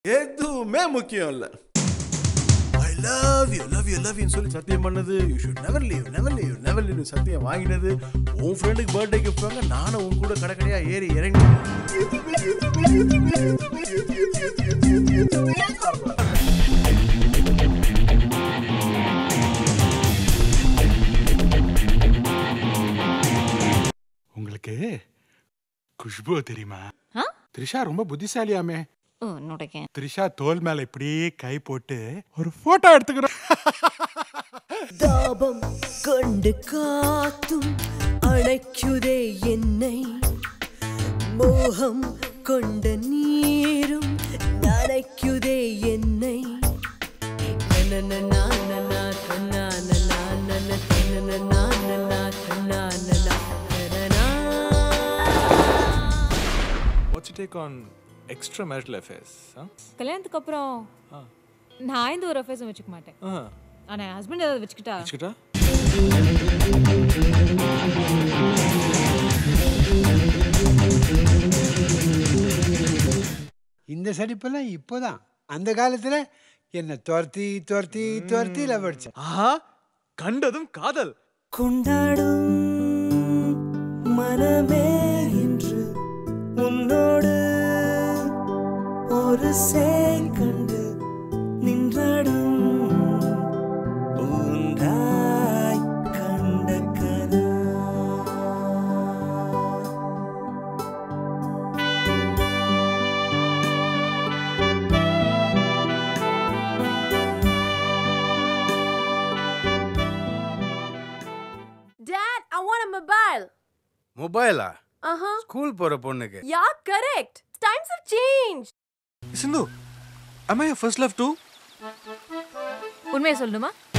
எதுவுமே முக்கியம் இல்ல I love you love you love you சொல்லி சத்தியம் பண்ணது you should never leave never leave never leave சத்தியம் வாங்கினது உன் ஃப்ரெண்டுக்கு பர்த்டே கிஃப்ட் வாங்க நானும் உன் கூட கடைக்கடையா ஏறி இறங்கி உங்களுக்கு குஷ்பு தெரியுமா ஆ? த்ரிஷா ரொம்ப புத்திசாலியாமே ஓ நுடைக்கேன் த்ரிஷா தோல் மேல இப்படியே கை போட்டு ஒரு போட்டோ எடுத்துக்கிறோம் தாபம் கொண்டு காத்தும் அணைக்குதே என்னை மோகம் கொண்ட நீரும் நனைக்குதே என்னை நனநனா, நனா, கண்ணா, நனா, நன, தனநனா, நனா, கண்ணா, நனா, நனநா. What's your take on extramarital affairs? Huh? கல்யாணத்துக்கு அப்புறம் நான் எந்த ஒரு அஃபேர்ஸும் வச்சுக்க மாட்டேன் Uh, ஆனா என் ஹஸ்பண்ட் ஏதாவது வச்சுக்கிட்டா வச்சுக்கிட்டா இந்த சடிப்பெல்லாம் இப்போதான் அந்த காலத்துல என்ன துரத்தி துரத்தி துரத்தியில படிச்சேன் ஆஹா கண்டதும் காதல் கொண்டாடும் மனமே இன்று உன்னோடு ஒரு சேர் கண்டு நின்றாடும் பூந்தாய் கண்ட கனா Dad, I want a mobile. மொபைலா Uh huh. ஸ்கூல் போற பொண்ணுக்கு Yeah, correct. Times have changed. Sindhu am I your first love too உண்மையை சொல்லணுமா